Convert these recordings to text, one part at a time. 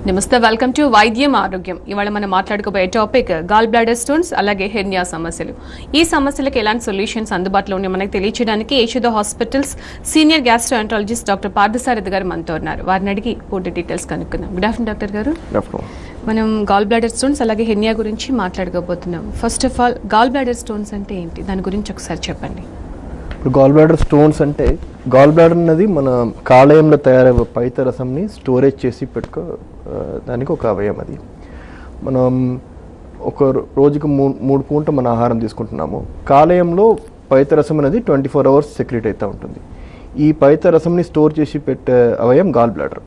నమస్తే welcome to వైద్యం ఆరోగ్యం ఇవాళ మనం మాట్లాడుకోబోయే టాపిక్ గాల్ బ్లాడర్ స్టోన్స్ అలాగే హెర్నియా సమస్యలు ఈ సమస్యలకు ఎలాంటి సొల్యూషన్స్ అందుబాటులో ఉన్నాయి మనకు తెలియచేయడానికి Yashoda hospitals senior gastroenterologist doctor Parthasarathy గారు మనతో ఉన్నారు వారిని అడిగి పూర్తి డీటెయిల్స్ కనుక్కుందాం గుడ్ ఆఫ్టర్నూన్ డాక్టర్ గారు మనం గాల్ బ్లాడర్ స్టోన్స్ అలాగే హెర్నియా గురించి మాట్లాడుకోబోతున్నాం first of all gall bladder stones అంటే ఏంటి దాని గురించి ఒకసారి చెప్పండి ఇప్పుడు గాల్ బ్లాడర్ స్టోన్స్ అంటే గాల్ బ్లాడర్ అన్నది మన కాలేయంలో తయారయ్యే పైతరసంని స్టోరేజ్ చేసి పెట్టుకో ఆ, దానికి ఒక అవయవం అది మనం ఒక రో- రోజుకు మూడు మూడు పూట మన ఆహారం తీసుకుంటున్నాము కాలేయంలో పైతరసం అనేది ట్వంటీ ఫోర్ అవర్స్ సెక్రెట్ అవుతూ ఉంటుంది ఈ పైతరసంని స్టోర్ చేసి పెట్టే అవయం గాల్ బ్లాడర్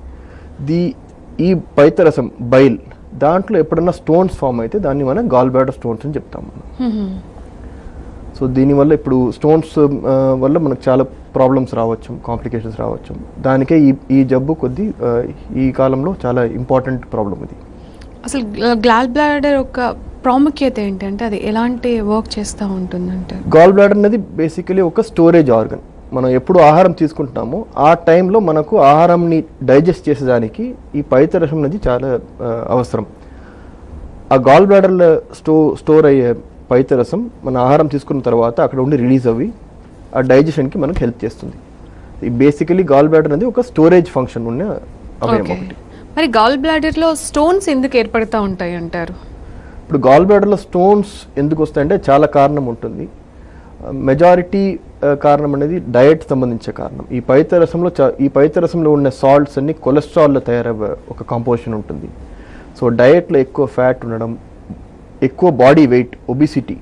ది ఈ పైతరసం బైల్ దాంట్లో ఎప్పుడన్నా స్టోన్స్ ఫామ్ అయితే దాన్ని మనం గాల్ బ్లాడర్ స్టోన్స్ అని చెప్తాం మనం సో దీనివల్ల ఇప్పుడు స్టోన్స్ వల్ల మనకు చాలా ప్రాబ్లమ్స్ రావచ్చు కాంప్లికేషన్స్ రావచ్చు దానికే ఈ ఈ జబ్బు కొద్ది ఆ, ఈ కాలంలో చాలా ఇంపార్టెంట్ ప్రాబ్లం ఇది అసలు గ్లాల్ బ్లాడర్ యొక్క ప్రాముఖ్యత ఏంటంటే అది ఎలాంటి వర్క్ చేస్తూ ఉంటుందంటారు గాల్ బ్లాడర్ అనేది బేసికలీ ఒక స్టోరేజ్ ఆర్గన్ మనం ఎప్పుడు ఆహారం తీసుకుంటున్నామో ఆ టైంలో మనకు ఆహారంని డైజెస్ట్ చేసేదానికి ఈ పైతరసం అనేది చాలా ఆ, అవసరం ఆ గాల్ బ్లాడర్లో స్టో స్టోర్ అయ్యే పైతరసం మన ఆహారం తీసుకున్న తర్వాత అక్కడ ఉండి రిలీజ్ అవ్వి ఆ డైజెషన్కి మనకు హెల్ప్ చేస్తుంది ఈ బేసికలీ గాల్ బ్లాడర్ అనేది ఒక స్టోరేజ్ ఫంక్షన్ ఉన్న అవయవం ఓకే ఒకటి మరి గాల్ బ్లాడర్ లో స్టోన్స్ ఎందుకు ఏర్పడతా ఉంటాయి అంటారు ఇప్పుడు గాల్ బ్లాడర్లో స్టోన్స్ ఎందుకు వస్తాయంటే చాలా కారణం ఉంటుంది మెజారిటీ కారణం అనేది డయట్ సంబంధించే కారణం ఈ పైతరసంలో చా ఈ పైతరసంలో ఉన్న సాల్ట్స్ అన్ని కొలెస్ట్రాల్లో తయారయ్యే ఒక కంపోజిషన్ ఉంటుంది సో డయట్లో ఎక్కువ ఫ్యాట్ ఉండడం ఎక్కువ బాడీ వెయిట్ ఒబిసిటీ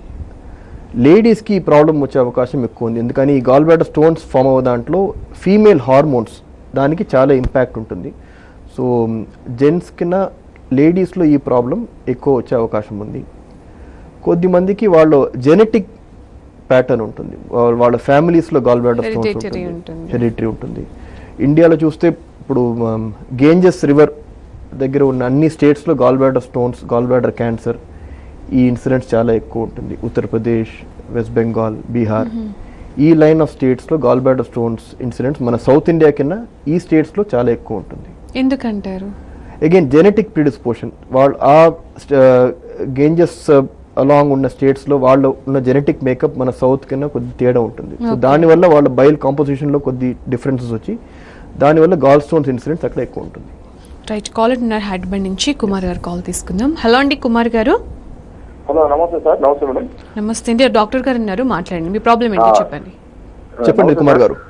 లేడీస్కి ఈ ప్రాబ్లం వచ్చే అవకాశం ఎక్కువ ఉంది ఎందుకని ఈ గాల్ బ్లాడర్ స్టోన్స్ ఫామ్ అవ్వ దాంట్లో ఫీమేల్ హార్మోన్స్ దానికి చాలా ఇంపాక్ట్ ఉంటుంది సో జెంట్స్ కింద లేడీస్లో ఈ ప్రాబ్లం ఎక్కువ వచ్చే అవకాశం ఉంది కొద్ది మందికి వాళ్ళ జెనెటిక్ ప్యాటర్న్ ఉంటుంది వాళ్ళ- వాళ్ళ ఫ్యామిలీస్లో గాల్ బ్లాడర్ స్టోన్స్ Hereditary ఉంటుంది ఉంటుంది. హెరిటరీ ఉంటుంది ఇండియాలో చూస్తే ఇప్పుడు గేంజెస్ రివర్ దగ్గర ఉన్న అన్ని స్టేట్స్లో gall bladder stones gall bladder cancer ఈ ఇన్సిడెంట్స్ చాలా ఎక్కువ ఉంటుంది ఉత్తరప్రదేశ్ వెస్ట్ బెంగాల్ బీహార్ ఈ లైన్ ఆఫ్ స్టేట్స్లో గాల్ బ్లాడర్ స్టోన్స్ ఇన్సిడెంట్స్ మన సౌత్ ఇండియా కింద ఈ స్టేట్స్లో చాలా ఎక్కువ ఉంటుంది ఎందుకంటారు అగైన్ జెనెటిక్ ప్రిడిస్పోషన్ వాళ్ళు ఆ గేంజెస్ అలాంగ్ ఉన్న స్టేట్స్లో వాళ్ళు ఉన్న జెనెటిక్ మేకప్ మన సౌత్ కింద కొద్ది తేడా ఉంటుంది సో Okay. దానివల్ల వాళ్ళ బయల్ కాంపోజిషన్లో కొద్ది డిఫరెన్సెస్ వచ్చి దానివల్ల గాల్ స్టోన్స్ ఇన్సిడెంట్స్ అక్కడ ఎక్కువ ఉంటుంది రైట్ కాల్ ఉన్నారు హైదరాబాద్ నుంచి కుమార్ గారు కాల్ తీసుకుందాం హలో అండి కుమార్ గారు హలో నమస్తే సార్ నమస్తే మేడం నమస్తే అండి డాక్టర్ గారు ఉన్నారు మాట్లాడండి మీ ప్రాబ్లం ఏంటో ఆ. చెప్పండి చెప్పండి నమస్తే కుమార్ సార్. గారు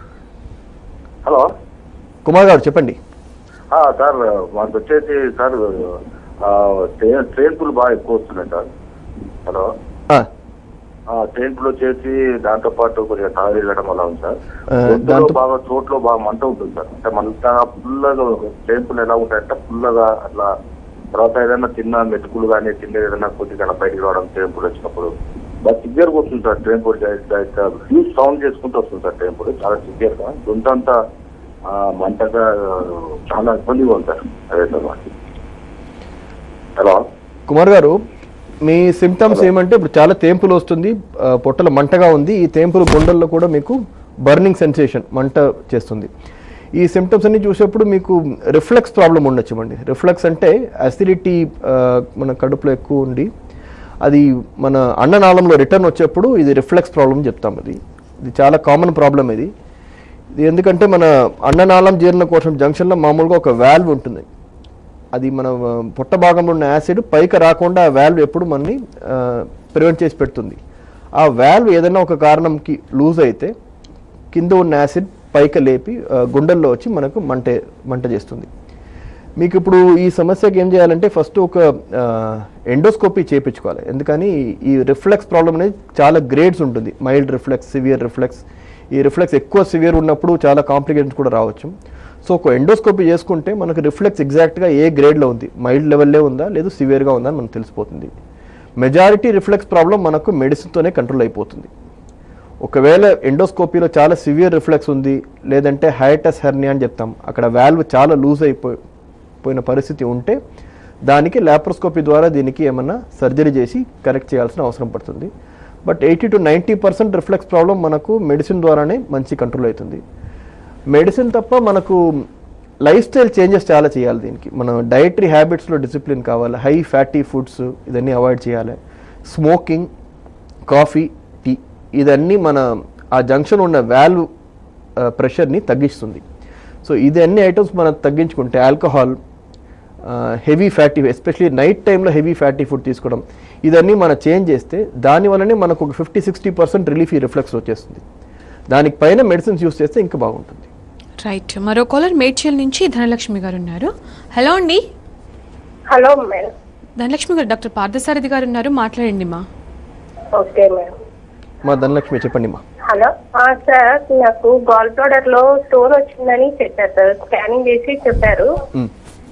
హలో కుమార్ గారు చెప్పండి ఆ, సార్ మాకు వచ్చేసి సార్ ఆ, ట్రైన్ ట్రైన్ పులు బాగా ఎక్కువ వస్తున్నాయి సార్ హలో ఆ, ఆ, ట్రైన్ పులు వచ్చేసి దాంతో పాటు కొద్దిగా తాగి వెళ్ళడం అలా ఉంది సార్ ఆ, గొంతులో దాంతో- బాగా చోట్లో బాగా మంట ఉంటుంది సార్ అంటే మంటగా పుల్లగా ట్రైన్ పులు ఎలా ఉంటాయంటే పుల్లగా అట్లా తర్వాత ఏదైనా చిన్న మెతుకులు కానీ చిన్న ఏదైనా కొద్దిగా బయటికి రావడం ట్రైన్ పులు వచ్చినప్పుడు బాగా సివియర్ గా వస్తుంది సార్ ట్రైన్ పులు హ్యూజ్ సౌండ్ చేసుకుంటూ వస్తుంది సార్ ట్రైన్ పులు చాలా సివియర్ గా గొంతు అంతా ఆ, మంటగా చాలా ఇబ్బందిగా ఉంది సార్ అదే సార్ మాకు హలో కుమార్ గారు మీ సిమ్టమ్స్ ఏమంటే ఇప్పుడు చాలా తేంపులు వస్తుంది ఆ, పొట్టలో మంటగా ఉంది ఈ తేంపులు గుండెల్లో కూడా మీకు బర్నింగ్ సెన్సేషన్ మంట చేస్తుంది ఈ సిమ్టమ్స్ అన్ని చూసేప్పుడు మీకు రిఫ్లెక్స్ ప్రాబ్లం ఉండొచ్చు అండి రిఫ్లెక్స్ అంటే అసిడిటీ మన కడుపులో ఎక్కువ ఉండి అది మన అన్ననాళంలో రిటర్న్ వచ్చేప్పుడు ఇది రిఫ్లెక్స్ ప్రాబ్లం చెప్తాం ఇది ఇది చాలా కామన్ ప్రాబ్లం ఇది ఇది ఎందుకంటే మన అన్ననాళం జీర్ణకోశం జంక్షన్లో మామూలుగా ఒక వాల్వ్ ఉంటుంది అది మన ఆ, పొట్ట భాగంలో ఉన్న యాసిడ్ పైకి రాకుండా ఆ వాల్వ్ ఎప్పుడు మనని ప్రివెంట్ చేసి పెడుతుంది ఆ వాల్వ్ ఏదైనా ఒక కారణంకి లూజ్ అయితే కింద ఉన్న యాసిడ్ పైకి లేపి ఆ, గుండెల్లో వచ్చి మనకు మంట మంట చేస్తుంది మీకు ఇప్పుడు ఈ సమస్యకి ఏం చేయాలంటే ఫస్ట్ ఒక ఎండోస్కోపీ చేయించుకోవాలి ఎందుకని ఈ రిఫ్లెక్స్ ప్రాబ్లం అనేది చాలా గ్రేడ్స్ ఉంటుంది మైల్డ్ రిఫ్లెక్స్ సివియర్ రిఫ్లెక్స్ ఈ రిఫ్లెక్స్ ఎక్కువ సివియర్ ఉన్నప్పుడు చాలా కాంప్లికేషన్స్ కూడా రావచ్చు సో ఒక ఎండోస్కోపీ చేసుకుంటే మనకు రిఫ్లెక్స్ ఎగ్జాక్ట్గా ఏ గ్రేడ్లో ఉంది మైల్డ్ లెవెల్లో ఉందా లేదు సివియర్గా ఉందా అని మనకు తెలిసిపోతుంది మెజారిటీ రిఫ్లెక్స్ ప్రాబ్లం మనకు మెడిసిన్తోనే కంట్రోల్ అయిపోతుంది ఒకవేళ ఎండోస్కోపీలో చాలా సివియర్ రిఫ్లెక్స్ ఉంది లేదంటే హైటస్ హెర్నియా అని చెప్తాం అక్కడ వాల్వ్ చాలా లూజ్ అయిపోయి పోయిన పరిస్థితి ఉంటే దానికి ల్యాప్రోస్కోపీ ద్వారా దీనికి ఏమన్నా సర్జరీ చేసి కరెక్ట్ చేయాల్సిన అవసరం పడుతుంది but eighty to ninety percent reflux problem మనకు మెడిసిన్ ద్వారానే మంచి కంట్రోల్ అవుతుంది మెడిసిన్ తప్ప మనకు లైఫ్ స్టైల్ చేంజెస్ చాలా చేయాలి దీనికి మన డైటరీ హ్యాబిట్స్లో డిసిప్లిన్ కావాలి హై ఫ్యాటీ ఫుడ్స్ ఇదన్నీ అవాయిడ్ చేయాలి స్మోకింగ్ కాఫీ టీ ఇదన్నీ మన ఆ జంక్షన్ ఉన్న వాల్వ్ ప్రెషర్ని తగ్గిస్తుంది సో ఇది అన్ని ఐటమ్స్ మనం తగ్గించుకుంటే alcohol heavy fatty especially night టైంలో హెవీ ఫ్యాటీ ఫుడ్ తీసుకోవడం ఇదన్నీ మనం చేంజ్ చేస్తే దానివల్లనే మనకు ఒక ఫిఫ్టీ సిక్స్టీ పర్సెంట్ రిలీఫ్ ఈ రిఫ్లెక్స్ వచ్చేస్తుంది దానికి పైన మెడిసిన్స్ యూస్ చేస్తే ఇంకా బాగుంటుంది రైట్ మరో కాలర్ మేడ్చల్ నుంచి ధనలక్ష్మి గారు ఉన్నారు హలో అండి హలో మేడం ధనలక్ష్మి గారు డాక్టర్ పార్థసారథి గారు ఉన్నారు మాట్లాడండి మా ఓకే మేడం మా ధనలక్ష్మి చెప్పండి మా హలో ఆ, సార్ నాకు గాల్ బ్లాడర్ లో స్టోన్ వచ్చిందని చెప్పారు సార్ స్కానింగ్ చేసి చెప్పారు మ్.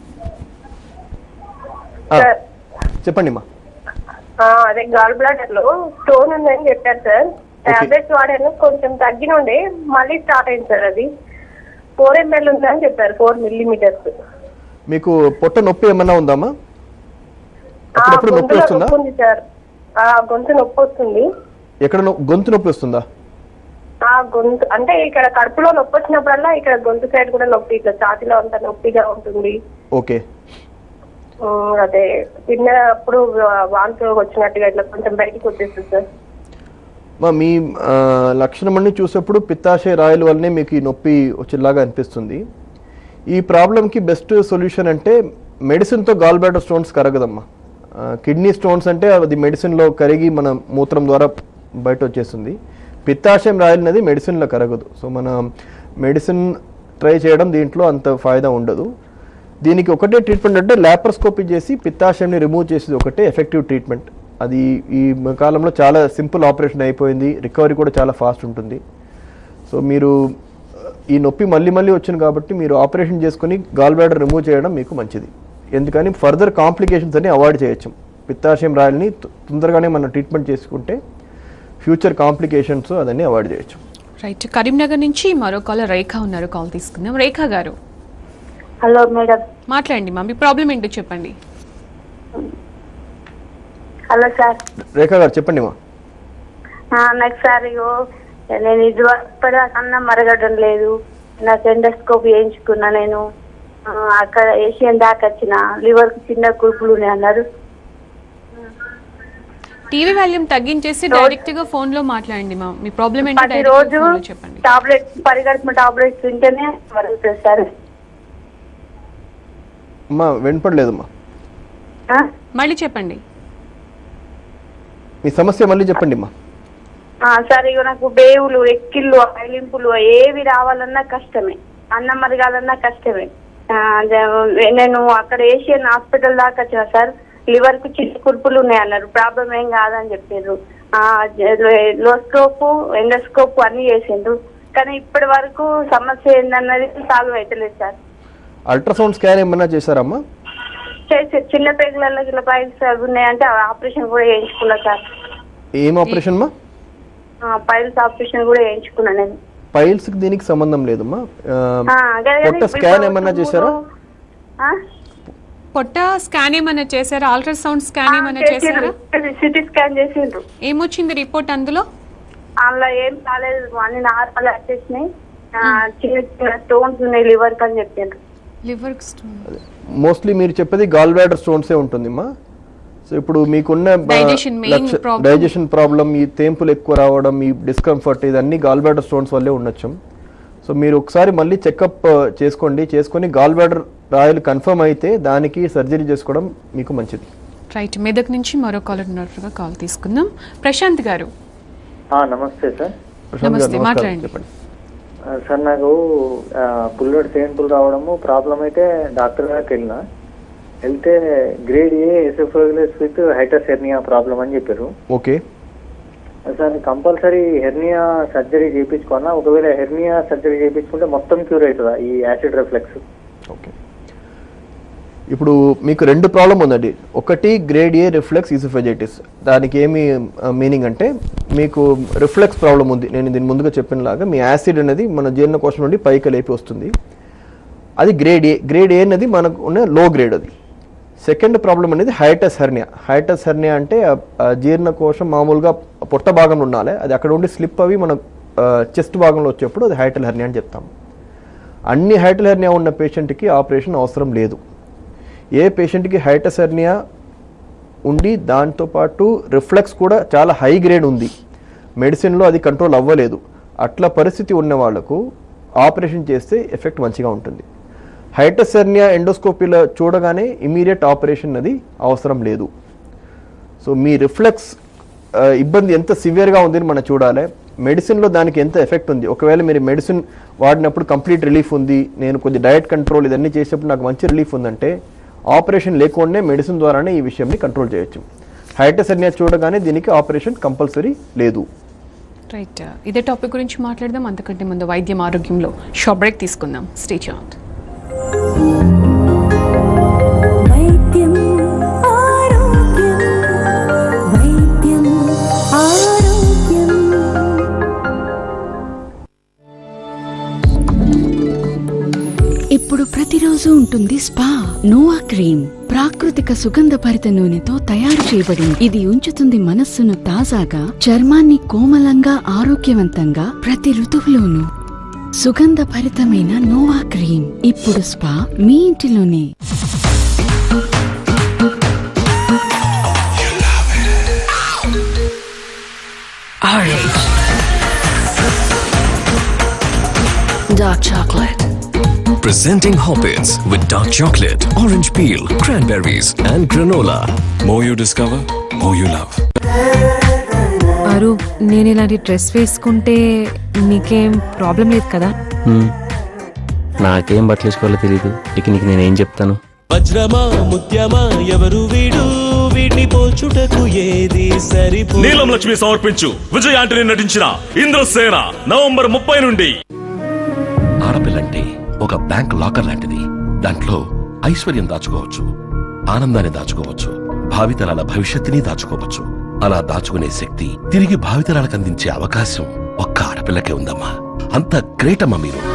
ఆ, సార్ చెప్పండి మా ఆ, అదే గాల్ బ్లాడర్ లో స్టోన్ ఉందని చెప్పారు సార్ టాబ్లెట్స్ వాడాను కొంచెం తగ్గినుండే మళ్ళీ స్టార్ట్ అయింది సార్ అది ఫోర్ ఎంఎల్ ఉందని చెప్పారు ఫోర్ మిల్లీమీటర్స్ మీకు పొట్ట నొప్పి ఏమన్నా ఉందామా అప్పుడప్పుడు నొప్పి గొంతులో వస్తుందా నొప్పి ఉంది సార్ ఆ గొంతు నొప్పి వస్తుంది ఎక్కడ నొ- గొంతు నొప్పి వస్తుందా ఆ గొంతు అంటే ఇక్కడ కడుపులో నొప్పి వచ్చినప్పుడల్లా ఇక్కడ గొంతు సైడ్ కూడా నొప్పి ఇట్లా ఛాతీలో అంతా నొప్పిగా ఉంటుంది ఓకే ఉమ్, అదే తిన్నప్పుడు వాంతి వచ్చినట్టుగా ఇట్లా కొంచెం బయటికి వచ్చేస్తుంది సార్ మా మీ ఆ, లక్షణం అన్ని చూసేప్పుడు పిత్తాశయ రాయల వల్లనే మీకు ఈ నొప్పి వచ్చేలాగా అనిపిస్తుంది ఈ ప్రాబ్లంకి బెస్ట్ సొల్యూషన్ అంటే మెడిసిన్తో గాల్ బ్లాడర్ స్టోన్స్ కరగదమ్మా కిడ్నీ స్టోన్స్ అంటే అది మెడిసిన్లో కరిగి మన మూత్రం ద్వారా బయట వచ్చేస్తుంది పిత్తాశయం రాయలు అనేది మెడిసిన్లో కరగదు సో మన మెడిసిన్ ట్రై చేయడం దీంట్లో అంత ఫాయిదా ఉండదు దీనికి ఒకటే ట్రీట్మెంట్ అంటే ల్యాప్రోస్కోపీ చేసి పిత్తాశయంని రిమూవ్ చేసేది ఒకటే ఎఫెక్టివ్ ట్రీట్మెంట్ అది ఈ కాలంలో చాలా సింపుల్ ఆపరేషన్ అయిపోయింది రికవరీ కూడా చాలా ఫాస్ట్ ఉంటుంది సో మీరు ఆ, ఈ నొప్పి మళ్ళీ మళ్ళీ వచ్చింది కాబట్టి మీరు ఆపరేషన్ చేసుకుని గాల్ బ్లాడర్ రిమూవ్ చేయడం మీకు మంచిది ఎందుకని ఫర్దర్ కాంప్లికేషన్స్ అన్ని అవాయిడ్ చేయొచ్చు పిత్తాశయం రాయల్ని తొ- తొందరగానే మనం ట్రీట్మెంట్ చేసుకుంటే ఫ్యూచర్ కాంప్లికేషన్స్ అదన్నీ అవాయిడ్ చేయొచ్చు రైట్ కరీంనగర్ నుంచి మరో కాలర్ రేఖ ఉన్నారు కాల్ తీసుకుందాం రేఖ గారు హలో మేడం మాట్లాడండి మా మీ ప్రాబ్లం ఏంటో చెప్పండి హలో సార్ రేఖ గారు చెప్పండి మా ఆ, నాకు సార్ ఇగో నేను ఇది ఇప్పటిదాకా అన్నం మరగడం లేదు నాకు ఎండోస్కోప్ వేయించుకున్నా నేను ఆ, అక్కడ ఏషియన్ దాకా వచ్చిన లివర్ కి చిన్న కురుపులు ఉన్నాయి అన్నారు టీవీ వాల్యూమ్ తగ్గించేసి డైరెక్ట్ గా ఫోన్ లో మాట్లాడండి మా మీ ప్రాబ్లం ఏంటో ప్రతి డైరెక్ట్ రోజు ఫోన్ లో చెప్పండి టాబ్లెట్స్ పరిగెడుతున్న టాబ్లెట్స్ తింటేనే మరుగుతుంది సార్ అమ్మా వినపడలేదమ్మా ఆ? మళ్ళీ చెప్పండి మీ సమస్య మళ్ళీ చెప్పండి అమ్మా ఆ, సార్ ఇగో నాకు బేవులు ఎక్కిళ్ళు ఐలింపులు ఏవి రావాలన్నా కష్టమే అన్నం మరగాలన్నా కష్టమే ఆ, జ- నేను అక్కడ ఏషియన్ హాస్పిటల్ దాకా వచ్చిన సార్ లివర్ కు చిన్న కుర్పులు ఉన్నాయి అన్నారు ప్రాబ్లం ఏం కాదని చెప్పారు లోస్కోప్ ఎండోస్కోప్ అన్ని చేసిండ్రు కానీ ఇప్పటి వరకు సమస్య ఏందన్నది సాల్వ్ అవుతలేదు సార్ అల్ట్రాసౌండ్ స్కాన్ ఏమన్నా చేశారమ్మా చేసి చిన్న పేగులలో ఇలా పైల్స్ అవి ఉన్నాయంటే ఆపరేషన్ కూడా చేయించుకున్నా సార్ ఏం ఆపరేషన్ అమ్మా పైల్స్ ఆపరేషన్ కూడా చేయించుకున్నా నేను పైల్స్ కి దీనికి సంబంధం లేదమ్మా ఆ, ఆ, అదే కానీ పొట్ట స్కాన్ ఇప్పుడు ఏమన్నా చేశారా ఆ? పొట్ట స్కాన్ ఏమైనా చేశారా అల్ట్రాసౌండ్ స్కాన్ ఏమైనా చేశారా సిటీ స్కాన్ చేసిండ్రు ఏమొచ్చింది రిపోర్ట్ అందులో అందులో ఏం కాలేదు అన్ని నార్మల్ వచ్చేసినాయి ఆ, చిన్న చిన్న స్టోన్స్ ఉన్నాయి లివర్ అని చెప్పిండ్రు లివర్ స్టోన్ మోస్ట్లీ మీరు చెప్పేది గాల్ బ్లాడర్ స్టోన్సే ఉంటుందమ్మా సో ఇప్పుడు మీకున్న Digestion main problem. Digestion problem ఈ తేంపులు ఎక్కువ రావడం ఈ డిస్కంఫర్ట్ ఇదన్నీ గాల్ బ్లాడర్ స్టోన్స్ వల్లే ఉండొచ్చు సో మీరు ఒకసారి మళ్ళీ చెకప్ చేసుకోండి చేసుకొని గాల్ బ్లాడర్ రాయలు కన్ఫర్మ్ అయితే దానికి సర్జరీ చేసుకోవడం మీకు మంచిది రైట్ మెదక్ నుంచి మరో కాలర్ ఉన్నట్టుగా కాల్ తీసుకుందాం ప్రశాంత్ గారు ఆ, నమస్తే సార్ ప్రశాంత్ గారు నమస్తే, నమస్కారం మాట్లాడండి. చెప్పండి ఆ, సార్ నాకు పుల్లడు తేన్పులు రావడము ప్రాబ్లం అయితే డాక్టర్ గారికి వెళ్ళిన వెళ్తే grade A oesophagitis with hiatus hernia problem అని చెప్పారు okay sir compulsory hernia surgery చేయించుకున్నా ఒకవేళ హెర్నియా సర్జరీ చేయించుకుంటే మొత్తం క్యూర్ అవుతుందా ఈ యాసిడ్ రిఫ్లెక్స్ ఓకే ఇప్పుడు మీకు రెండు ప్రాబ్లం ఉందండి ఒకటి గ్రేడ్ ఏ రిఫ్లెక్స్ ఈసోఫెజైటిస్ దానికి ఏమి మీనింగ్ అంటే మీకు రిఫ్లెక్స్ ప్రాబ్లం ఉంది నేను దీని ముందుగా చెప్పినలాగా మీ యాసిడ్ అనేది మన జీర్ణకోశం నుండి పైకి లేపి వస్తుంది అది గ్రేడ్ ఏ గ్రేడ్ ఏ అనేది మనకు ఉన్న లో గ్రేడ్ అది సెకండ్ ప్రాబ్లం అనేది హైటస్ హెర్నియా హైటస్ హెర్నియా అంటే ఆ- ఆ జీర్ణకోశం మామూలుగా పొట్ట భాగంలో ఉండాలి అది అక్కడ ఉండి స్లిప్ అవి మన చెస్ట్ భాగంలో వచ్చేప్పుడు అది హైటల్ హెర్నియా అని చెప్తాం అన్ని హైటల్ హెర్నియా ఉన్న పేషెంట్కి ఆపరేషన్ అవసరం లేదు ఏ పేషెంట్కి హైటస్ హెర్నియా ఉండి దాంతోపాటు రిఫ్లెక్స్ కూడా చాలా హై గ్రేడ్ ఉంది మెడిసిన్లో అది కంట్రోల్ అవ్వలేదు అట్లా పరిస్థితి ఉన్న వాళ్ళకు ఆపరేషన్ చేస్తే ఎఫెక్ట్ మంచిగా ఉంటుంది హైటస్ హెర్నియా ఎండోస్కోపీలో చూడగానే ఇమీడియట్ ఆపరేషన్ అది అవసరం లేదు సో మీ రిఫ్లెక్స్ ఆ, ఇబ్బంది ఎంత సివియర్గా ఉందని మనం చూడాలి మెడిసిన్లో దానికి ఎంత ఎఫెక్ట్ ఉంది ఒకవేళ మీరు మెడిసిన్ వాడినప్పుడు కంప్లీట్ రిలీఫ్ ఉంది నేను కొద్ది డయట్ కంట్రోల్ ఇదన్నీ చేసేప్పుడు నాకు మంచి రిలీఫ్ ఉందంటే ఆపరేషన్ లేకుండానే మెడిసిన్ ద్వారానే ఈ విషయంని కంట్రోల్ చేయొచ్చు హైటస్ అన్యా చూడగానే దీనికి ఆపరేషన్ కంపల్సరీ లేదు రైట్ ఇదే టాపిక్ గురించి మాట్లాడదాం అంతకంటే ముందు వైద్యం ఆరోగ్యంలో షాప్ బ్రేక్ తీసుకుందాం స్టే చాట్ వైద్యం ఆరోగ్యం వైద్యం ఆరోగ్యం ఇప్పుడు ప్రతిరోజు ఉంటుంది స్పా నోవా క్రీమ్ ప్రాకృతిక సుగంధభరిత నూనెతో తయారు చేయబడింది ఇది ఉంచుతుంది మనస్సును తాజాగా చర్మాన్ని కోమలంగా ఆరోగ్యవంతంగా ప్రతి ఋతువులోనూ సుగంధభరితమైన నోవా క్రీమ్ ఇప్పుడు స్పా మీ ఇంటిలోనే Dark chocolate. Presenting Hoppets with dark chocolate, orange peel, cranberries, and granola. More you discover, more you love. అరు నేను ఇలాంటి డ్రెస్ వేసుకుంటే నీకేం ప్రాబ్లం లేదు కదా నాకేం బట్టలు వేసుకోవాలో తెలియదు ఇక నీకు నేనేం చెప్తాను వజ్రమా ముత్యమా ఎవరు వీడు వీడిని పోల్చుటకు ఏది సరిపో నీలం లక్ష్మి సమర్పించు విజయ్ ఆంటనీ నటించిన ఇంద్రసేన నవంబర్ ముప్పై నుండి ఆడపిల్లంటే ఒక బ్యాంక్ లాకర్ లాంటిది దాంట్లో ఐశ్వర్యం దాచుకోవచ్చు ఆనందాన్ని దాచుకోవచ్చు భావితరాల భవిష్యత్తుని దాచుకోవచ్చు అలా దాచుకునే శక్తి తిరిగి భావితరాలకు అందించే అవకాశం ఒక్క ఆడపిల్లకే ఉందమ్మా అంత గ్రేట్ అమ్మా మీరు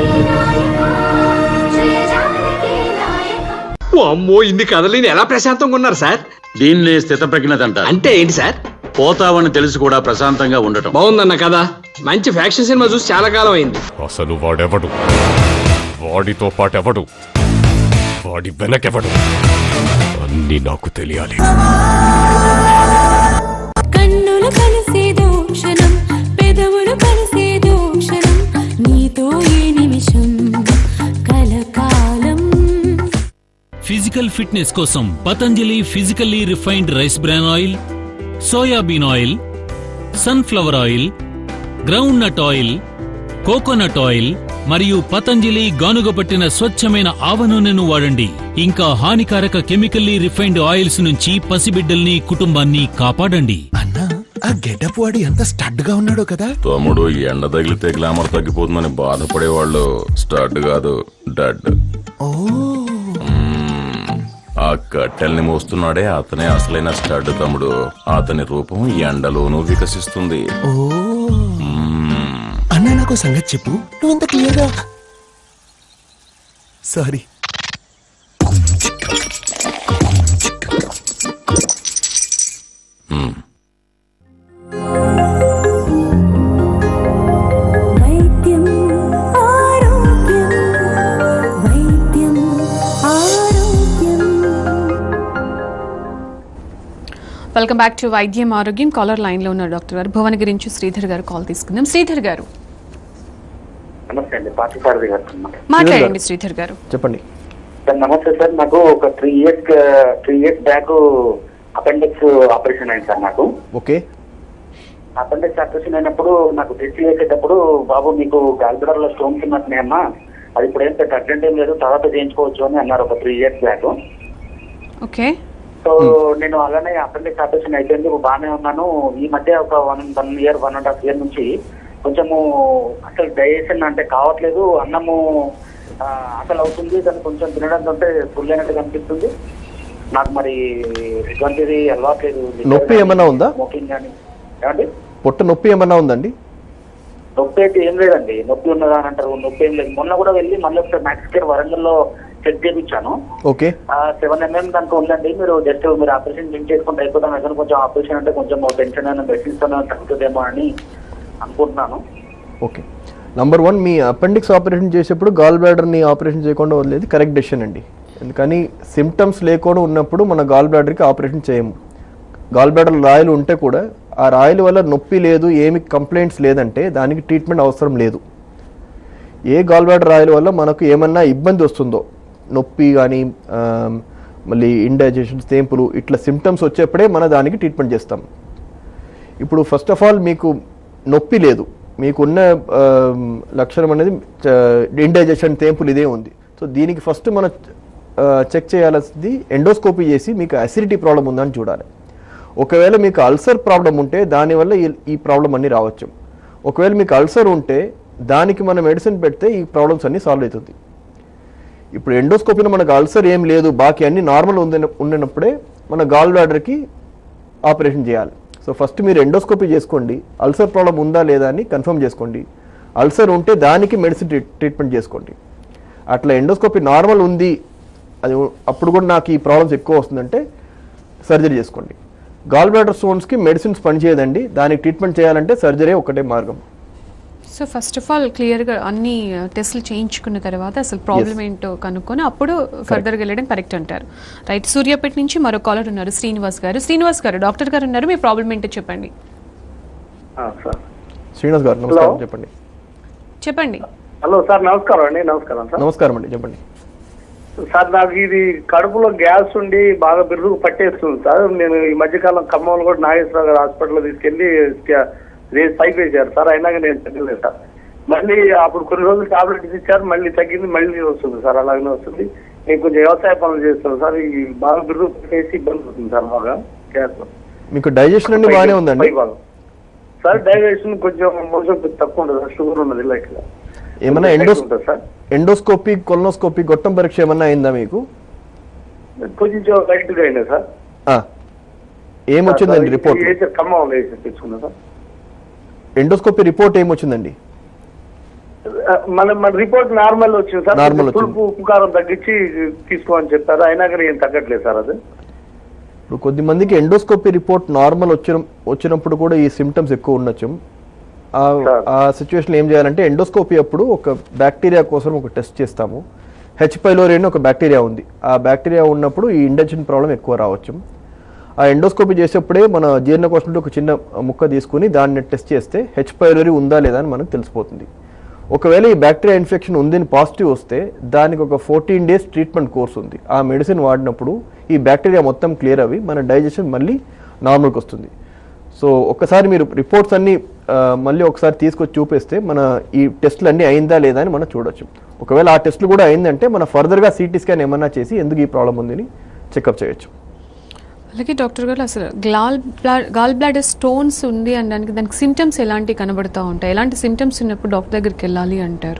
అమ్మో ఇన్ని కథలు ఎలా ప్రశాంతంగా ఉన్నారు సార్ దీన్నే స్థితప్రజ్ఞత అంటే ఏంటి సార్ పోతావని తెలిసి కూడా ప్రశాంతంగా ఉండటం బాగుందన్న కదా మంచి ఫ్యాక్షన్ సినిమా చూసి చాలా కాలం అయింది అసలు వాడెవడు వాడితో పాటెవడు వాడి వెనకెవడు అన్ని నాకు తెలియాలి కన్నులు కలిసేదో క్షణం పెదవులు కలిసేదో క్షణం నీతో ఏ నిమిషం కలకాలం ఫిజికల్ ఫిట్నెస్ కోసం Patanjali physically refined rice bran oil soybean oil sunflower oil groundnut oil coconut oil మరియు పతంజలి గానుగ పట్టిన స్వచ్ఛమైన ఆవ నూనెను వాడండి ఇంకా హానికారక కెమికల్లీ రిఫైన్డ్ ఆయిల్స్ నుంచి పసిబిడ్డల్ని కుటుంబాన్ని కాపాడండి ఆ గెటప్ వాడు ఎంత స్టడ్ గా ఉన్నాడో కదా తమ్ముడు ఎండ తగిలితే గ్లామర్ తగ్గిపోతుందని బాధపడేవాళ్ళు స్టార్ట్ కాదు డడ్ ఓ ఆ కట్టెల్ని మోస్తున్నాడే అతనే అసలైన స్టడ్ తమ్ముడు అతని రూపం ఎండలోనూ వికసిస్తుంది ఓ అన్న నాకు సంగతి చెప్పు నువ్వు ఇంత క్లియర్ గా సారీ వైద్యం ఆరోగ్యం వైద్యం ఆరోగ్యం వెల్కమ్ బ్యాక్ టు వైద్యం ఆరోగ్యం కాలర్ లైన్ లో ఉన్నారు డాక్టర్ గారు భువనగిరి నుంచి శ్రీధర్ గారు కాల్ తీసుకుందాం శ్రీధర్ గారు నమస్తే అండి పార్థసారథి గారు మాట్లాడండి శ్రీధర్ గారు చెప్పండి సార్ నమస్తే సార్ నాకు ఒక three years three years back appendix operation అయింది సార్ నాకు ఓకే అపెండిక్స్ ఆపరేషన్ అయినప్పుడు నాకు టెస్ట్ చేసేటప్పుడు బాబు మీకు గాల్బిడర్ లో స్టోన్స్ ఉన్నట్టున్నాయమ్మా అది ఇప్పుడు ఏం పెద్ద అర్జెంట్ ఏం లేదు తర్వాత చేయించుకోవచ్చు అని అన్నారు ఒక three years back okay so నేను అలానే అపెండిక్స్ ఆపరేషన్ అయిపోయింది ఇప్పుడు బాగానే ఉన్నాను ఈ మధ్య ఒక one one year one and half year నుంచి కొంచెము అసలు డైజెషన్ అంటే కావట్లేదు అన్నము ఆ, అసలు అవుతుంది దాన్ని కొంచెం తినడం అంటే ఫుల్ అయినట్టు కనిపిస్తుంది నాకు మరి ఇటువంటిది అలవాట్లేదు నొప్పి ఏమన్నా ఉందా? స్మోకింగ్ కానీ ఏమండి పొట్ట నొప్పి ఏమన్నా ఉందండి నొప్పి అయితే ఏం లేదండి నొప్పి ఉన్నదా అని అంటారు నొప్పి ఏం లేదు మొన్న కూడా వెళ్ళి మళ్ళీ ఒకసారి మ్యాక్స్ కేర్ వరంగల్లో చెక్ చేయించాను ఓకే సెవెన్ ఎంఎం దాంట్లో ఉందండి మీరు జస్ట్ మీరు ఆపరేషన్ చేంజ్ చేసుకుంటే అయిపోతాం ఏదైనా కొంచెం ఆపరేషన్ అంటే కొంచెం టెన్షన్ అయినా మెడిసిన్స్ తగ్గుతుందేమో అని అనుకుంటున్నాను ఓకే నంబర్ వన్ మీ అపెండిక్స్ ఆపరేషన్ చేసేప్పుడు గాల్ బ్లాడర్ని ఆపరేషన్ చేయకుండా వదిలేది కరెక్ట్ డెసిషన్ అండి ఎందుకని సిమ్టమ్స్ లేకుండా ఉన్నప్పుడు మన గాల్ బ్లాడర్కి ఆపరేషన్ చేయము గాల్ బ్లాడర్ రాయలు ఉంటే కూడా ఆ రాయల వల్ల నొప్పి లేదు ఏమి కంప్లైంట్స్ లేదంటే దానికి ట్రీట్మెంట్ అవసరం లేదు ఏ గాల్ బ్లాడర్ రాయల వల్ల మనకు ఏమన్నా ఇబ్బంది వస్తుందో నొప్పి కానీ మళ్ళీ ఇండైజెషన్ తేంపులు ఇట్లా సిమ్టమ్స్ వచ్చేప్పుడే మన దానికి ట్రీట్మెంట్ చేస్తాం ఇప్పుడు ఫస్ట్ ఆఫ్ ఆల్ మీకు నొప్పి లేదు మీకున్న ఆ, లక్షణం అనేది ఇండైజెషన్ తేంపులు ఇదే ఉంది సో దీనికి ఫస్ట్ మనం చెక్ చేయాల్సింది ఎండోస్కోపీ చేసి మీకు అసిడిటీ ప్రాబ్లం ఉందని చూడాలి ఒకవేళ మీకు అల్సర్ ప్రాబ్లం ఉంటే దానివల్ల ఈ- ఈ ప్రాబ్లం అన్నీ రావచ్చు ఒకవేళ మీకు అల్సర్ ఉంటే దానికి మనం మెడిసిన్ పెడితే ఈ ప్రాబ్లమ్స్ అన్నీ సాల్వ్ అవుతుంది ఇప్పుడు ఎండోస్కోపీలో మనకు అల్సర్ ఏం లేదు బాకీ అన్ని నార్మల్ ఉంది ఉన్నప్పుడే మన గాల్ బ్లాడర్కి ఆపరేషన్ చేయాలి సో ఫస్ట్ మీరు ఎండోస్కోపీ చేసుకోండి అల్సర్ ప్రాబ్లం ఉందా లేదా అని కన్ఫర్మ్ చేసుకోండి అల్సర్ ఉంటే దానికి మెడిసిన్ ట్రీట్మెంట్ చేసుకోండి అట్లా ఎండోస్కోపీ నార్మల్ ఉంది అది అప్పుడు కూడా నాకు ఈ ప్రాబ్లమ్స్ ఎక్కువ వస్తుందంటే సర్జరీ చేసుకోండి గాల్ బ్లాడర్ స్టోన్స్కి మెడిసిన్స్ పనిచేయదండి దానికి ట్రీట్మెంట్ చేయాలంటే సర్జరీ ఒకటే మార్గం సో ఫస్ట్ ఆఫ్ ఆల్ క్లియర్గా అన్ని టెస్టులు చేయించుకున్న తర్వాత అసలు ప్రాబ్లం ఏంటో కనుక్కొని అప్పుడు ఫర్దర్గా వెళ్ళడం కరెక్ట్ అంటారు రైట్ సూర్యాపేట నుంచి మరో కాలర్ ఉన్నారు శ్రీనివాస్ గారు శ్రీనివాస్ గారు డాక్టర్ గారు ఉన్నారు మీ ప్రాబ్లం ఏంటో చెప్పండి సార్ శ్రీనివాస్ గారు నమస్కారం Hello. చెప్పండి చెప్పండి హలో సార్ నమస్కారం అండి నమస్కారం సార్ నమస్కారం అండి చెప్పండి సార్ నాకు ఇది కడుపులో గ్యాస్ ఉండి బాగా బిరుగు పట్టేస్తుంది సార్ నేను ఈ మధ్యకాలం ఖమ్మంలో కూడా నాగేశ్వరరావు గారు హాస్పిటల్లో తీసుకెళ్లి రేస్ పైకి వేశారు సార్ అయినాక నేను తగ్గలేదు సార్ మళ్ళీ అప్పుడు కొన్ని రోజులు టాబ్లెట్స్ ఇచ్చారు మళ్ళీ తగ్గింది మళ్ళీ వస్తుంది సార్ అలాగనే వస్తుంది నేను కొంచెం వ్యవసాయ పనులు చేస్తాను సార్ ఈ బాగా బిరుగు పట్టేసి ఇబ్బంది అవుతుంది సార్ బాగా గ్యాస్ మీకు డైజెషన్ అన్ని బాగానే ఉందండి పై భాగం. సార్ డైజెషన్ కొంచెం మోసం కొంచెం తక్కువ ఉంటుంది సార్ షుగర్ ఉన్నది లైక్ ఏమన్నా ఎండోస్ ఉంటుంది సార్ ఎండోస్కోపీ కొలనోస్కోపీ గొట్టం పరీక్ష ఏమన్నా అయిందా మీకు కొంచెం లైట్ గా అయినా సార్ ఆ. ఏమొచ్చిందండి రిపోర్ట్ వేసి ఖమ్మం వేసి తెచ్చుకున్నా సార్ ఎండోస్కోపీ రిపోర్ట్ ఏమొచ్చిందండి మన మన రిపోర్ట్ నార్మల్ వచ్చింది సార్ Normal కొంచెం పులుపు ఉప్పు కారం తగ్గించి తీసుకోమని చెప్పారు అయినా కానీ ఏం తగ్గట్లేదు సార్ అది ఇప్పుడు కొద్ది మందికి ఎండోస్కోపీ రిపోర్ట్ నార్మల్ వచ్చిన వచ్చినప్పుడు కూడా ఈ సిమ్టమ్స్ ఎక్కువ ఉండొచ్చు ఆ- ఆ సిచ్యువేషన్ ఏం చేయాలంటే ఎండోస్కోపీ అప్పుడు ఒక బ్యాక్టీరియా కోసం ఒక టెస్ట్ చేస్తాము హెచ్ పైలోరి అని ఒక బ్యాక్టీరియా ఉంది ఆ బ్యాక్టీరియా ఉన్నప్పుడు ఈ ఇండక్షన్ ప్రాబ్లం ఎక్కువ రావచ్చు ఆ ఎండోస్కోపీ చేసేప్పుడే మన జీర్ణకోశం నుండి ఒక చిన్న ముక్క తీసుకుని దాన్ని టెస్ట్ చేస్తే హెచ్ పైలోరి ఉందా లేదా అని మనకు తెలిసిపోతుంది ఒకవేళ ఈ బ్యాక్టీరియా ఇన్ఫెక్షన్ ఉందని పాజిటివ్ వస్తే దానికి ఒక ఫోర్టీన్ డేస్ ట్రీట్మెంట్ కోర్స్ ఉంది ఆ మెడిసిన్ వాడినప్పుడు ఈ బ్యాక్టీరియా మొత్తం క్లియర్ అవి మన డైజెషన్ మళ్ళీ నార్మల్కి వస్తుంది సో ఒక్కసారి మీరు రిపోర్ట్స్ అన్ని ఆ, మళ్ళీ ఒకసారి తీసుకొచ్చి చూపిస్తే మన ఈ టెస్టులు అన్నీ అయిందా లేదా అని మనం చూడొచ్చు ఒకవేళ ఆ టెస్టులు కూడా అయిందంటే మన ఫర్దర్గా సిటీ స్కాన్ ఏమన్నా చేసి ఎందుకు ఈ ప్రాబ్లం ఉందని చెకప్ చేయొచ్చు అలాగే డాక్టర్ గారు అసలు గ్లాల్ బ్లా గాల్ బ్లాడర్ స్టోన్స్ ఉంది అనడానికి దానికి సిమ్టమ్స్ ఎలాంటివి కనబడుతూ ఉంటాయి ఎలాంటి సిమ్టమ్స్ ఉన్నప్పుడు డాక్టర్ దగ్గరికి వెళ్ళాలి అంటారు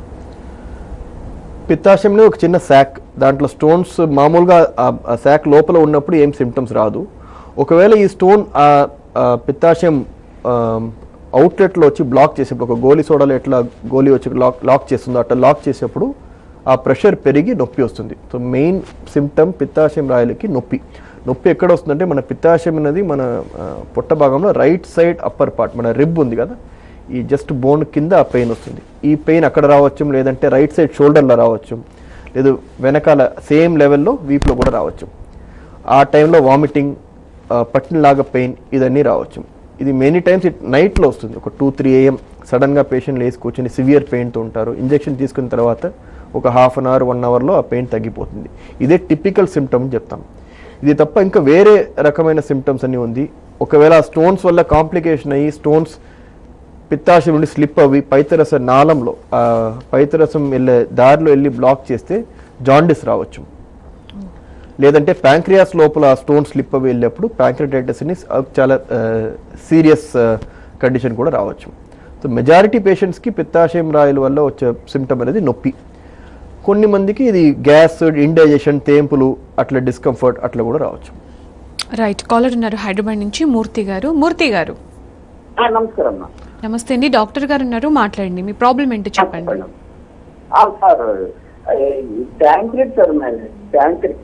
పిత్తాశయంలో ఒక చిన్న శాక్ దాంట్లో స్టోన్స్ మామూలుగా ఆ- ఆ శాక్ లోపల ఉన్నప్పుడు ఏం సిమ్టమ్స్ రాదు ఒకవేళ ఈ స్టోన్ ఆ ఆ పిత్తాశయం అవుట్లెట్లో వచ్చి బ్లాక్ చేసేప్పుడు ఒక గోలీ సోడాలో ఎట్లా గోలీ వచ్చి లాక్ లాక్ చేస్తుందో అట్లా లాక్ చేసేప్పుడు ఆ ప్రెషర్ పెరిగి నొప్పి వస్తుంది సో మెయిన్ సిమ్టమ్ పిత్తాశయం రాయలకి నొప్పి నొప్పి ఎక్కడ వస్తుందంటే మన పిత్తాశయం అనేది మన ఆ, పొట్ట భాగంలో రైట్ సైడ్ అప్పర్ పార్ట్ మన రిబ్ ఉంది కదా ఈ జస్ట్ బోన్ కింద ఆ పెయిన్ వస్తుంది ఈ పెయిన్ అక్కడ రావచ్చు లేదంటే రైట్ సైడ్ షోల్డర్లో రావచ్చు లేదు వెనకాల సేమ్ లెవెల్లో వీపులో కూడా రావచ్చు ఆ టైంలో వామిటింగ్ పట్టినలాగా పెయిన్ ఇదన్నీ రావచ్చు ఇది మెనీ టైమ్స్ ఇట్ నైట్లో వస్తుంది ఒక టూ త్రీ ఏఎం సడన్గా పేషెంట్ లేచి కూర్చొని సివియర్ పెయిన్తో ఉంటారు ఇంజెక్షన్ తీసుకున్న తర్వాత ఒక హాఫ్ అన్ అవర్ వన్ అవర్లో ఆ పెయిన్ తగ్గిపోతుంది ఇదే టిపికల్ సిమ్టమ్ చెప్తాం ఇది తప్ప ఇంకా వేరే రకమైన సిమ్టమ్స్ అన్నీ ఉంది ఒకవేళ స్టోన్స్ వల్ల కాంప్లికేషన్ అయ్యి స్టోన్స్ పిత్తాశయం నుండి స్లిప్ అవి పైతరస నాళంలో ఆ పైతరసం వెళ్ళే దారిలో వెళ్ళి బ్లాక్ చేస్తే జాండిస్ రావచ్చు లేదంటే ప్యాంక్రియాస్ లోపల స్టోన్ స్లిప్ అవి వెళ్ళినప్పుడు ప్యాంక్రటైటిస్ అని చాలా సీరియస్ కండిషన్ కూడా రావచ్చు సో మెజారిటీ పేషెంట్స్కి పిత్తాశయం రాయల వల్ల వచ్చే సిమ్టమ్ అనేది నొప్పి కొన్ని మందికి ఇది గ్యాస్ ఇండైజెషన్ తేంపులు అట్లా డిస్కంఫర్ట్ అట్లా కూడా రావచ్చు రైట్ కాలర్ ఉన్నారు హైదరాబాద్ నుంచి మూర్తి గారు మూర్తి గారు నమస్కారం అమ్మా నమస్తే అండి డాక్టర్ గారు ఉన్నారు మాట్లాడండి మీ ప్రాబ్లం ఏంటో చెప్పండి ఆ, సార్ ప్యాంక్రెట్ సార్ మరి ప్యాంక్రెట్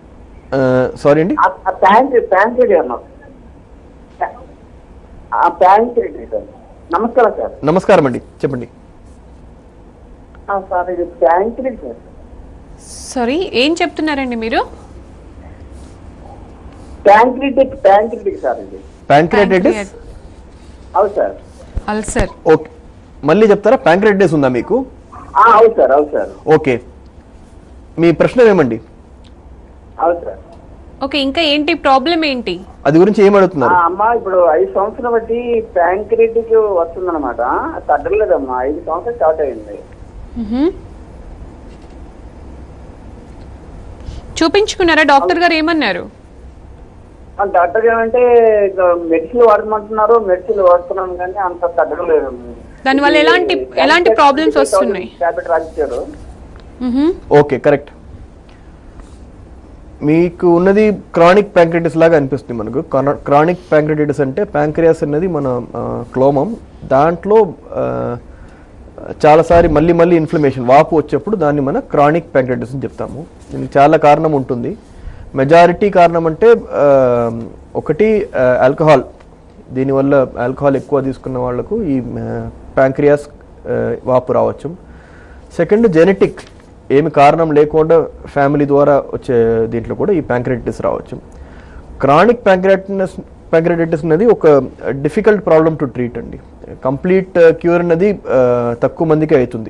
సారీ అండి ప్యాంక్రెట్ ప్యాంక్రెట్ అన్నా ఆ ప్యాంక్రెట్ సార్ నమస్కారం సార్ నమస్కారం అండి చెప్పండి సార్ ఇది ప్యాంక్రిక్ సార్ సారీ ఏం చెప్తున్నారండి మీరు ప్యాంక్రిటిక్ ప్యాంక్రిటిక్ సార్ ఇది ప్యాంక్రియాటైటిస్ అవును సార్ అల్సర్ ఓకే మళ్ళీ చెప్తారా ప్యాంక్రియాటైటిస్ ఉందా మీకు ఆ, అవును సార్ అవును సార్ ఓకే మీ ప్రశ్న ఏమండి అవును సార్ ఓకే ఇంకా ఏంటి ప్రాబ్లం ఏంటి అది గురించి ఏం ఆ, అడుగుతున్నారు అమ్మా ఇప్పుడు ఐదు సంవత్సరం బట్టి ప్యాంక్రిటిక్ వస్తుందన్నమాట తగ్గలేదమ్మా ఐదు సంవత్సరం స్టార్ట్ అయింది మ్హూ. చూపించుకున్నారా డాక్టర్ గారు ఏమన్నారు ఆ, డాక్టర్ ఏమంటే మెడిసిన్ వాడమంటున్నారు మెడిసిన్ వాడుతున్నాను కానీ అంత తగ్గలేదు దానివల్ల ఎలాంటి ఎలాంటి ప్రాబ్లమ్స్ వస్తున్నాయి టాబ్లెట్ రాసిచ్చారు మ్హూ. ఓకే కరెక్ట్ మీకు ఉన్నది క్రానిక్ ప్యాంక్రిటిస్ లాగా అనిపిస్తుంది మనకు క్రానిక్ ప్యాంక్రిటిస్ అంటే ప్యాంక్రియాస్ అనేది మన క్లోమం దాంట్లో ఆ, చాలాసారి మళ్ళీ మళ్ళీ ఇన్ఫ్లమేషన్ వాపు వచ్చేప్పుడు దాన్ని మన క్రానిక్ ప్యాంక్రిటిస్ అని చెప్తాము దీనికి చాలా కారణం ఉంటుంది మెజారిటీ కారణం అంటే ఆ, ఒకటి ఆల్కహాల్ దీనివల్ల ఆల్కహాల్ ఎక్కువ తీసుకున్న వాళ్ళకు ఈ ప్యాంక్రియాస్ వాపు రావచ్చు సెకండ్ జెనెటిక్ ఏమి కారణం లేకుండా ఫ్యామిలీ ద్వారా వచ్చే దీంట్లో కూడా ఈ ప్యాంక్రైటిస్ రావచ్చు క్రానిక్ ప్యాంక్రైటిస్ ప్యాంక్రైటిస్ అనేది ఒక డిఫికల్ట్ ప్రాబ్లమ్ టు ట్రీట్ అండి కంప్లీట్ క్యూర్ అనేది ఆ, తక్కువ మందికి అవుతుంది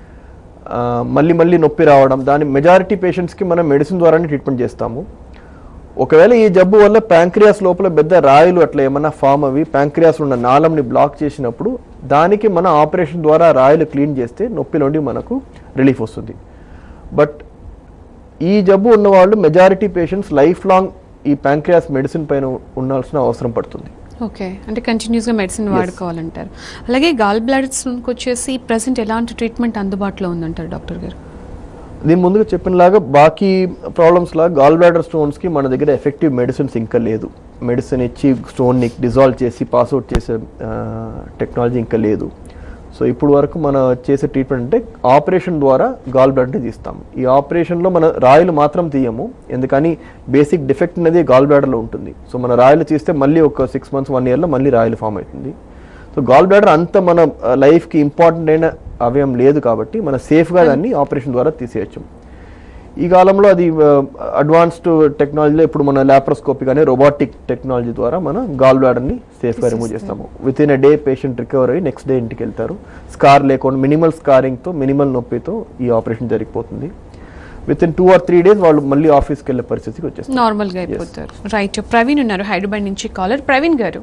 ఆ, మళ్ళీ మళ్ళీ నొప్పి రావడం దాని మెజారిటీ పేషెంట్స్కి మనం మెడిసిన్ ద్వారానే ట్రీట్మెంట్ చేస్తాము ఒకవేళ ఈ జబ్బు వల్ల ప్యాంక్రియాస్ లోపల పెద్ద రాయిలు అట్లా ఏమన్నా ఫామ్ అవి ప్యాంక్రియాస్ ఉన్న నాళంని బ్లాక్ చేసినప్పుడు దానికి మన ఆపరేషన్ ద్వారా రాయిలు క్లీన్ చేస్తే నొప్పి నుండి మనకు రిలీఫ్ వస్తుంది బట్ ఈ జబ్బు ఉన్న వాళ్ళు మెజారిటీ పేషెంట్స్ లైఫ్ లాంగ్ ఈ ప్యాంక్రియాస్ మెడిసిన్ పైన ఉండాల్సిన అవసరం పడుతుంది ఓకే అంటే కంటిన్యూస్గా మెడిసిన్ Yes. వాడుకోవాలంటారు అలాగే గాల్ బ్లాడర్స్కి వచ్చేసి ప్రజెంట్ ఎలాంటి ట్రీట్మెంట్ అందుబాటులో ఉందంటారు డాక్టర్ గారు దీని ముందుగా చెప్పినలాగా బాకీ ప్రాబ్లమ్స్ లాగా గాల్ బ్లాడర్ స్టోన్స్కి మన దగ్గర ఎఫెక్టివ్ మెడిసిన్స్ ఇంకా లేదు మెడిసిన్ ఇచ్చి స్టోన్ని డిజాల్వ్ చేసి పాస్అవుట్ చేసే టెక్నాలజీ ఇంకా లేదు సో ఇప్పుడు వరకు మన చేసే ట్రీట్మెంట్ అంటే ఆపరేషన్ ద్వారా గాల్ బ్లాడర్ని తీస్తాం ఈ ఆపరేషన్లో మన రాయిలు మాత్రం తీయము ఎందుకని బేసిక్ డిఫెక్ట్ అనేది గాల్ బ్లాడర్లో ఉంటుంది సో మన రాయిలు తీస్తే మళ్ళీ ఒక సిక్స్ మంత్స్ వన్ ఇయర్లో మళ్ళీ రాయిలు ఫామ్ అవుతుంది సో గాల్ బ్లాడర్ అంత మన లైఫ్కి ఇంపార్టెంట్ అయిన అవయం లేదు కాబట్టి మన సేఫ్గా దాన్ని ఆపరేషన్ ద్వారా తీసేయచ్చు ఈ కాలంలో అది అడ్వాన్స్డ్ టెక్నాలజీలో ఇప్పుడు మన ల్యాప్రోస్కోపీ కానీ రోబోటిక్ టెక్నాలజీ ద్వారా మన గాల్ బ్లాడర్ని సేఫ్గా రిమూవ్ చేస్తాము within a day patient recover అయ్యి నెక్స్ట్ డే ఇంటికి వెళ్తారు స్కార్ లేకుండా మినిమల్ స్కారింగ్తో మినిమల్ నొప్పితో ఈ ఆపరేషన్ జరిగిపోతుంది within two or three days వాళ్ళు మళ్ళీ ఆఫీస్కి వెళ్ళే పరిస్థితికి వచ్చేస్తారు నార్మల్ గా అయిపోతారు రైట్ ప్రవీణ్ ఉన్నారు హైదరాబాద్ నుంచి కాలర్ ప్రవీణ్ గారు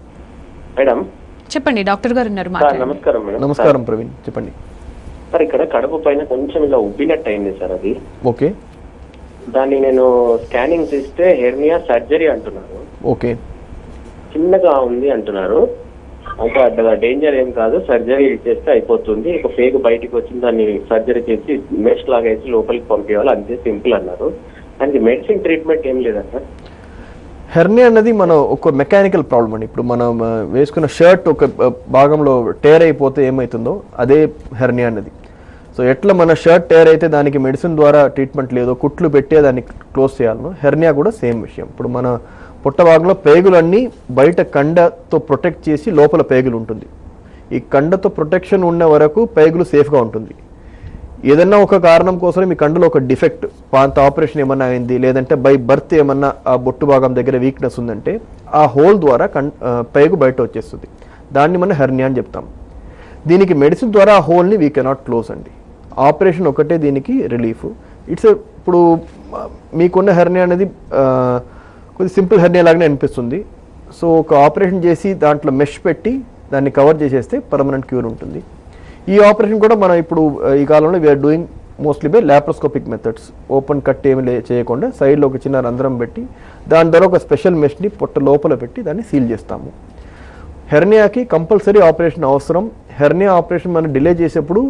మేడం చెప్పండి డాక్టర్ గారు ఉన్నారు సార్ మాట్లాడండి నమస్కారం మేడం నమస్కారం ప్రవీణ్ చెప్పండి సార్ ఇక్కడ కడుపు పైన కొంచెం ఇలా ఉబ్బినట్టు అయింది సార్ అది ఓకే దాన్ని నేను స్కానింగ్ చేస్తే హెర్నియా సర్జరీ అంటున్నారు ఓకే చిన్నగా ఉంది అంటున్నారు అంటే అంతగా డేంజర్ ఏం కాదు సర్జరీ చేస్తే అయిపోతుంది ఒక ఫేక్ బయటికి వచ్చి దాన్ని సర్జరీ చేసి మెష్ లాగా వేసి లోపలికి పంపించాలి అంతే సింపుల్ అన్నారు దానికి మెడిసిన్ ట్రీట్మెంట్ ఏం లేదా సార్ హెర్నియా అన్నది మన ఒక మెకానికల్ ప్రాబ్లం అండి ఇప్పుడు మనం ఆ, వేసుకున్న షర్ట్ ఒక ఆ, భాగంలో టేర్ అయిపోతే ఏమవుతుందో అదే హెర్నియా అన్నది సో ఎట్లా మన షర్ట్ టేర్ అయితే దానికి మెడిసిన్ ద్వారా ట్రీట్మెంట్ లేదో కుట్లు పెట్టే దాన్ని క్లోజ్ చేయాలనో హెర్నియా కూడా సేమ్ విషయం ఇప్పుడు మన పొట్ట భాగంలో పేగులన్నీ బయట కండతో ప్రొటెక్ట్ చేసి లోపల పేగులు ఉంటుంది ఈ కండతో ప్రొటెక్షన్ ఉన్న వరకు పేగులు సేఫ్గా ఉంటుంది ఏదన్నా ఒక కారణం కోసం మీ కండలో ఒక డిఫెక్ట్ పాంత ఆపరేషన్ ఏమన్నా అయింది లేదంటే బై బర్త్ ఏమన్నా ఆ బొట్టు భాగం దగ్గర వీక్నెస్ ఉందంటే ఆ హోల్ ద్వారా కన్ ఆ, పేగు బయట వచ్చేస్తుంది దాన్ని మనం హెర్నియా అని చెప్తాం దీనికి మెడిసిన్ ద్వారా ఆ హోల్ని వీ కెనాట్ క్లోజ్ అండి ఆపరేషన్ ఒకటే దీనికి రిలీఫ్ ఇట్స్ ఇప్పుడు ఆ, మీకున్న హెర్నియా అనేది ఆ, కొద్ది సింపుల్ హెర్నియా లాగానే అనిపిస్తుంది సో ఒక ఆపరేషన్ చేసి దాంట్లో మెష్ పెట్టి దాన్ని కవర్ చేసేస్తే పర్మనెంట్ క్యూర్ ఉంటుంది ఈ ఆపరేషన్ కూడా మనం ఇప్పుడు ఆ, ఈ కాలంలో we are doing mostly by laparoscopic methods open cut ఏమి లే చేయకుండా సైడ్లో ఒక చిన్న రంధ్రం పెట్టి దాని ద్వారా ఒక స్పెషల్ మెష్ని పొట్ట లోపల పెట్టి దాన్ని సీల్ చేస్తాము హెర్నియాకి కంపల్సరీ ఆపరేషన్ అవసరం హెర్నియా ఆపరేషన్ మనం డిలే చేసేప్పుడు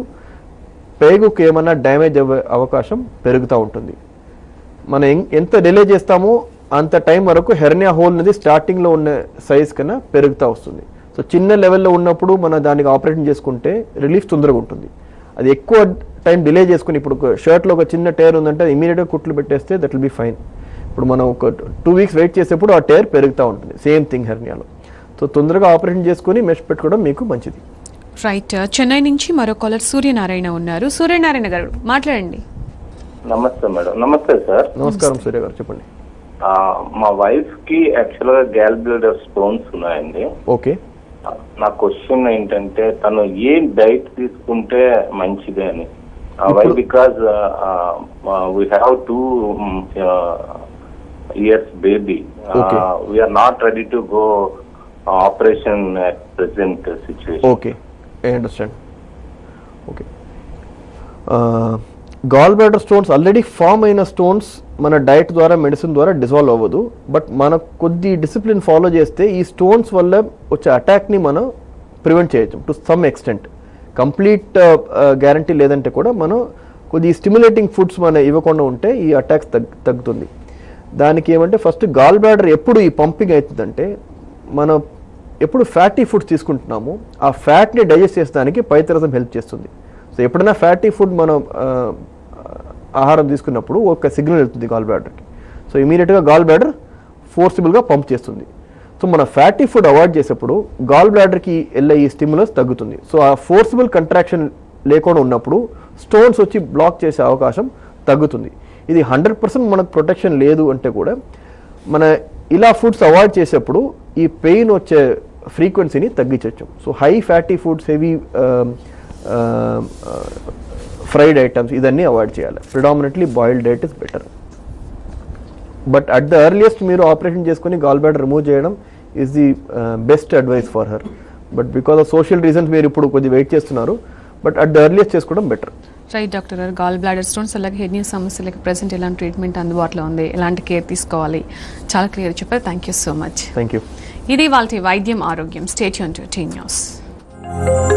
పేగుకి ఏమన్నా డ్యామేజ్ అవ్వే అవకాశం పెరుగుతూ ఉంటుంది మనం ఎం- ఎంత డిలే చేస్తామో అంత టైం వరకు హెర్నియా హోల్ అనేది స్టార్టింగ్లో ఉన్న సైజ్ కన్నా పెరుగుతూ వస్తుంది సో చిన్న లెవెల్లో ఉన్నప్పుడు మనం దానికి ఆపరేషన్ చేసుకుంటే రిలీఫ్ తొందరగా ఉంటుంది అది ఎక్కువ టైం డిలే చేసుకుని ఇప్పుడు ఒక షర్ట్లో ఒక చిన్న టైర్ ఉందంటే ఇమీడియట్గా కుట్లు పెట్టేస్తే దట్ విల్ బి ఫైన్ ఇప్పుడు మనం ఒక టూ వీక్స్ వెయిట్ చేసేప్పుడు ఆ టైర్ పెరుగుతూ ఉంటుంది సేమ్ థింగ్ హెర్నియాలో సో తొందరగా ఆపరేషన్ చేసుకుని మెష్ పెట్టుకోవడం మీకు మంచిది రైట్ చెన్నై నుంచి మరో కాలర్ సూర్యనారాయణ ఉన్నారు సూర్యనారాయణ గారు మాట్లాడండి నమస్తే మేడం నమస్తే సార్ నమస్కారం సూర్య గారు చెప్పండి ఆ, మా వైఫ్ కి యాక్చువల్ గా గ్యాల్ బ్లడర్ స్టోన్స్ ఉన్నాయండి ఓకే నా క్వశ్చన్ ఏంటంటే తను ఏ డైట్ తీసుకుంటే మంచిది అని why because we have two years baby Okay. We are not ready to go operation at present situation okay I understand okay gall bladder stones already form అయిన stones మన డైట్ ద్వారా మెడిసిన్ ద్వారా డిజాల్వ్ అవ్వదు but మన కొద్ది discipline follow చేస్తే ఈ stones వల్ల వచ్చే అటాక్ని మనం ప్రివెంట్ చేయొచ్చు to some extent complete guarantee లేదంటే కూడా మనం కొద్ది స్టిమ్యులేటింగ్ ఫుడ్స్ మనం ఇవ్వకుండా ఉంటే ఈ అటాక్స్ తగ్ తగ్గుతుంది దానికి ఏమంటే ఫస్ట్ గాల్ బ్లాడర్ ఎప్పుడు ఈ పంపింగ్ అవుతుందంటే మనం ఎప్పుడు ఫ్యాటీ ఫుడ్స్ తీసుకుంటున్నాము ఆ ఫ్యాట్ని డైజెస్ట్ చేసడానికి పైతరసం హెల్ప్ చేస్తుంది సో ఎప్పుడైనా ఫ్యాటీ ఫుడ్ మనం ఆ, ఆహారం తీసుకున్నప్పుడు ఒక సిగ్నల్ వెళ్తుంది గాల్ బ్లాడర్కి సో ఇమీడియట్గా గాల్ బ్లాడర్ ఫోర్సిబుల్గా పంప్ చేస్తుంది సో మన ఫ్యాటీ ఫుడ్ అవాయిడ్ చేసేప్పుడు గాల్ బ్లాడర్కి వెళ్ళే ఈ స్టిమ్యులస్ తగ్గుతుంది సో ఆ ఫోర్సిబుల్ కంట్రాక్షన్ లేకుండా ఉన్నప్పుడు స్టోన్స్ వచ్చి బ్లాక్ చేసే అవకాశం తగ్గుతుంది ఇది హండ్రెడ్ పర్సెంట్ మనకు ప్రొటెక్షన్ లేదు అంటే కూడా మన ఇలా ఫుడ్స్ అవాయిడ్ చేసేప్పుడు ఈ పెయిన్ వచ్చే ఫ్రీక్వెన్సీని తగ్గించవచ్చు so high fatty foods heavy fried items ఇదన్నీ అవాయిడ్ చేయాలి predominantly boiled diet is better but at the earliest మీరు ఆపరేషన్ చేసుకుని గాల్ బ్లాడర్ రిమూవ్ చేయడం is the best advice for her but because of social reasons మీరు ఇప్పుడు కొద్దిగా wait చేస్తున్నారు but at the earliest చేసుకోవడం బెటర్ రైట్ డాక్టర్ గారు gall bladder stones అలాగే హెర్నియా సమస్యలకి ప్రెసెంట్ ఎలాంటి ట్రీట్మెంట్ అందుబాటులో ఉంది ఎలాంటి కేర్ తీసుకోవాలి చాలా క్లియర్ చెప్పారు thank you so much thank you ఇది వాళ్ళ వైద్యం ఆరోగ్యం స్టేట్ యూన్ టు టీ న్యూస్